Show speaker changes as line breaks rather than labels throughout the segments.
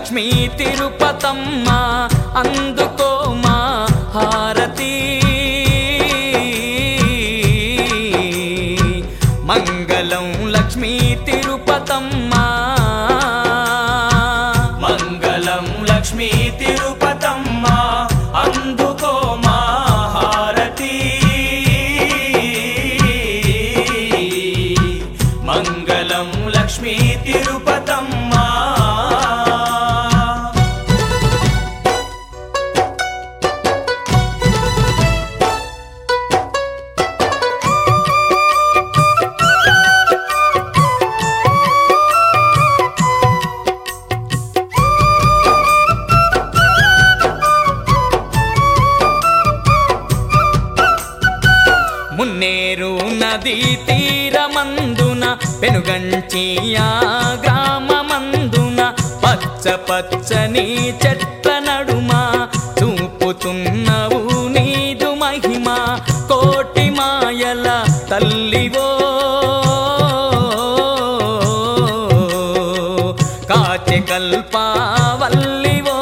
లక్ష్మీ తిరుపతమ్మ అందుకో మా హారతి మంగళం లక్ష్మీ తిరుపతమ్మ
మంగళం లక్ష్మీ తిరుపతమ్మ అందుకో మా హారతి మంగళం లక్ష్మీ తిరుపతమ్మ
మున్నేరు నది తీరమందున పెనుగంచియా గ్రామమందున పచ్చ పచ్చని చెట్ల నడుమ చూపుతున్నవు నీదు మహిమ కోటి మాయల తల్లివో కాచె కల్పావల్లివో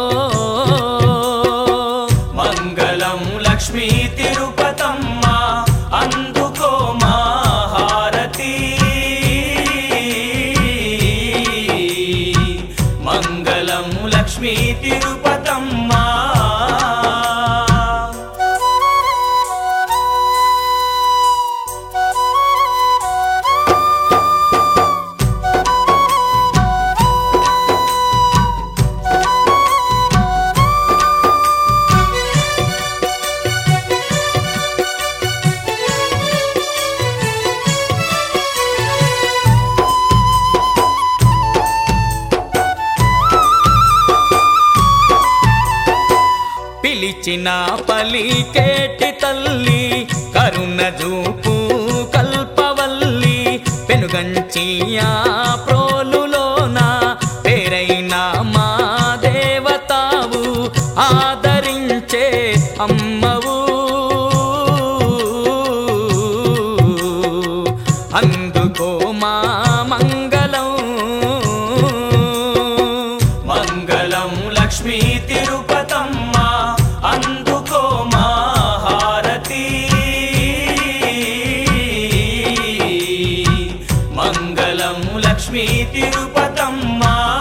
మంగళం లక్ష్మీ తిరుపతమ్మ అందుకో మా హారతి మంగళం లక్ష్మీ తిరుపతమ్మ
పిలిచిన పలికేటి తల్లి కరుణ చూపు కల్పవల్లి పెనుగంచియా ప్రోలులోన పేరైన మా దేవతావు ఆదరించే అమ్మవు అందుకో మా మంగళం
మంగళం లక్ష్మీ తిరుపతమ్మ అందుకో మా హారతి మంగళం లక్ష్మీ తిరుపతమ్మ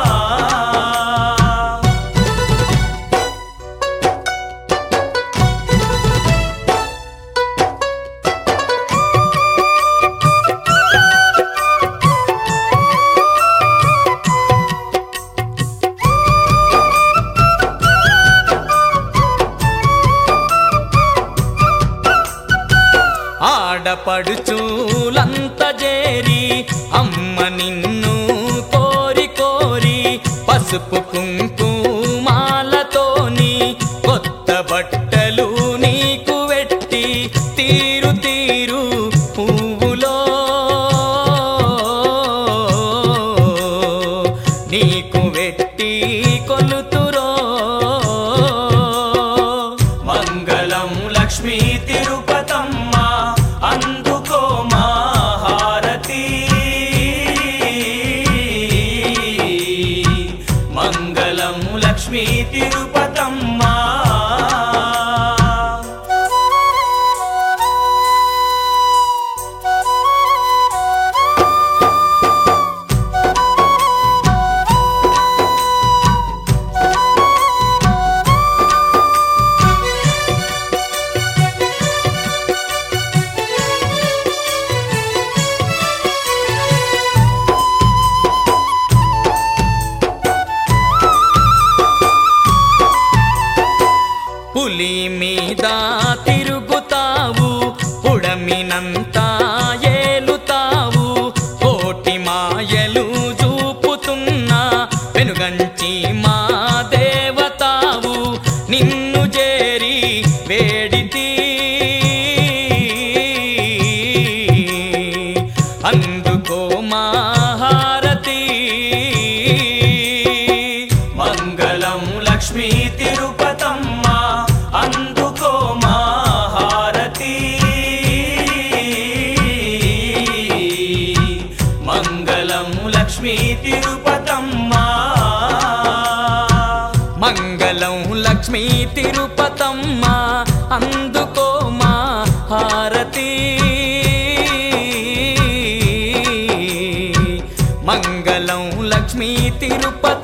ఆడపడుచూలంత చేరి అమ్మ నిన్ను కోరి కోరి పసుపు కుంకుమాలతోని కొత్త బట్టలు నీకు వెట్టి తీరు తీరు పువ్వులో నీకు వెట్టి కొలుతురో
మంగళం లక్ష్మీ తిరుపతమ్మ అందుకో మా హారతి మంగళం లక్ష్మీ తిరుపతమ్మ
పులి మీద తిరుగుతావు పుడమినంతా ఏలుతావు కోటి మాయలు చూపుతున్నా వెనుగంచి మా దేవతావు నిన్ను చేరి వేడితి అందుకో మా హారతి
మంగళం లక్ష్మీ తిరుపతమ్మ అందుకో మా హారతి మంగళం లక్ష్మీ తిరుపతమ్మ
తిరుపతమ్మ అందుకో మా హారతి మంగళం లక్ష్మీ తిరుపతమ్మ